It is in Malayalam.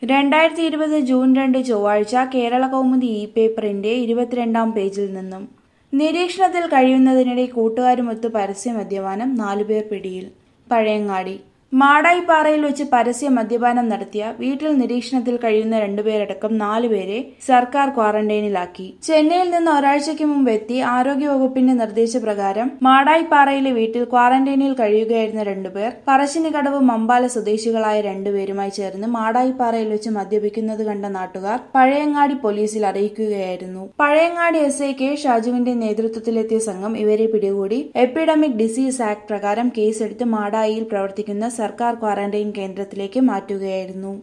രണ്ടായിരത്തി ഇരുപത് ജൂൺ രണ്ട് ചൊവ്വാഴ്ച കേരള കൗമുദി ഇ പേപ്പറിന്റെ ഇരുപത്തിരണ്ടാം പേജിൽ നിന്നും നിരീക്ഷണത്തിൽ കഴിയുന്നതിനിടെ കൂട്ടുകാരുമൊത്ത് പരസ്യ മദ്യപാനം നാലുപേർ പിടിയിൽ പഴയങ്ങാടി മാടായിപ്പാറയിൽ വെച്ച് പരസ്യ മദ്യപാനം നടത്തിയ വീട്ടിൽ നിരീക്ഷണത്തിൽ കഴിയുന്ന രണ്ടുപേരടക്കം നാലുപേരെ സർക്കാർ ക്വാറന്റൈനിലാക്കി ചെന്നൈയിൽ നിന്ന് ഒരാഴ്ചയ്ക്ക് മുമ്പ് എത്തി ആരോഗ്യവകുപ്പിന്റെ നിർദ്ദേശപ്രകാരം മാടായിപ്പാറയിലെ വീട്ടിൽ ക്വാറന്റൈനിൽ കഴിയുകയായിരുന്ന രണ്ടുപേർ പറശ്ശിനികടവ് മമ്പാല സ്വദേശികളായ രണ്ടുപേരുമായി ചേർന്ന് മാടായിപ്പാറയിൽ വെച്ച് മദ്യപിക്കുന്നത് കണ്ട നാട്ടുകാർ പഴയങ്ങാടി പോലീസിൽ അറിയിക്കുകയായിരുന്നു പഴയങ്ങാടി എസ് ഐ കെ ഷാജുവിന്റെ നേതൃത്വത്തിലെത്തിയ സംഘം ഇവരെ പിടികൂടി എപ്പിഡമിക് ഡിസീസ് ആക്ട് പ്രകാരം കേസെടുത്ത് മാടായിയിൽ പ്രവർത്തിക്കുന്ന സർക്കാർ ക്വാറന്റൈൻ കേന്ദ്രത്തിലേക്ക് മാറ്റുകയായിരുന്നു